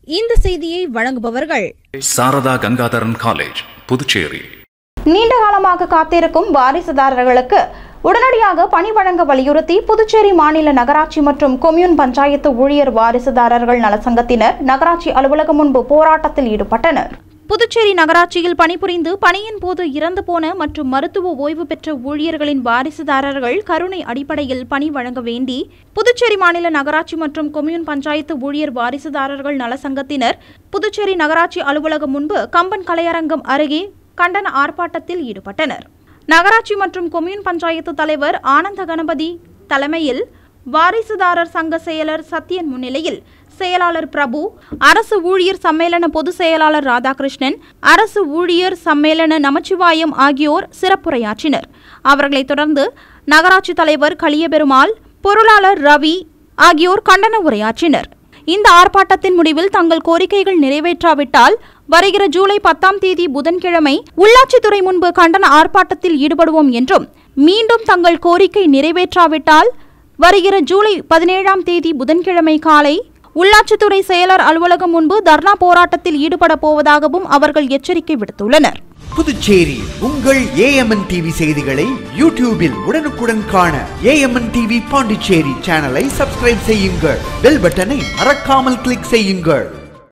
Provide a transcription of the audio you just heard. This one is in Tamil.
இந்த செய்தியை வழங்குபவர்கள் சாரதா கங்காதரன் காலேஜ் புதுச்சேரி நீண்ட காலமாக காத்திருக்கும் வாரிசுதாரர்களுக்கு உடனடியாக பணி வழங்க வலியுறுத்தி புதுச்சேரி மாநில நகராட்சி மற்றும் கொம்யூன் பஞ்சாயத்து ஊழியர் வாரிசுதாரர்கள் நலசங்கத்தினர் நகராட்சி அலுவலகம் முன்பு போராட்டத்தில் ஈடுபட்டனர் புதுச்சேரி நகராட்சியில் பணிபுரிந்து பணியின் போது இறந்து போன மற்றும் மருத்துவ ஓய்வு பெற்ற ஊழியர்களின் வாரிசுதாரர்கள் கருணை அடிப்படையில் பணி வழங்க வேண்டி புதுச்சேரி மாநில நகராட்சி மற்றும் கொம்யூன் பஞ்சாயத்து ஊழியர் வாரிசுதாரர்கள் நலசங்கத்தினர் புதுச்சேரி நகராட்சி அலுவலகம் முன்பு கம்பன் கலையரங்கம் அருகே கண்டன ஆர்ப்பாட்டத்தில் ஈடுபட்டனர் நகராட்சி மற்றும் கொம்யூன் பஞ்சாயத்து தலைவர் ஆனந்த கணபதி தலைமையில் வாரிசுதாரர் சங்க செயலர் சத்யன் முன்னிலையில் செயலாளர் பிரபு அரசு ஊழியர் சம்மேளன பொதுச் செயலாளர் ராதாகிருஷ்ணன் அரசு ஊழியர் சம்மேளன நமச்சிவாயம் ஆகியோர் சிறப்புரையாற்றினர் அவர்களைத் தொடர்ந்து நகராட்சி தலைவர் களியபெருமாள் பொருளாளர் ரவி ஆகியோர் கண்டன உரையாற்றினர் இந்த ஆர்ப்பாட்டத்தின் முடிவில் தங்கள் கோரிக்கைகள் நிறைவேற்றாவிட்டால் வருகிற ஜூலை பத்தாம் தேதி புதன்கிழமை உள்ளாட்சித்துறை முன்பு கண்டன ஆர்ப்பாட்டத்தில் ஈடுபடுவோம் என்றும் மீண்டும் தங்கள் கோரிக்கை நிறைவேற்றாவிட்டால் வருகிற ஜூலை பதினேழாம் தேதி புதன்கிழமை காலை உள்ளாட்சித்துறை செயலர் அலுவலகம் முன்பு தர்ணா போராட்டத்தில் ஈடுபட போவதாகவும் அவர்கள் எச்சரிக்கை விடுத்துள்ளனர் புதுச்சேரி உங்கள் ஏஎம்என் டிவி செய்திகளை யூடியூபில் உடனுக்குடன் காண ஏஎம்என் டிவி பாண்டிச்சேரி சேனலை சப்ஸ்கிரைப் செய்யுங்கள் பெல் பட்டனை மறக்காமல் கிளிக் செய்யுங்கள்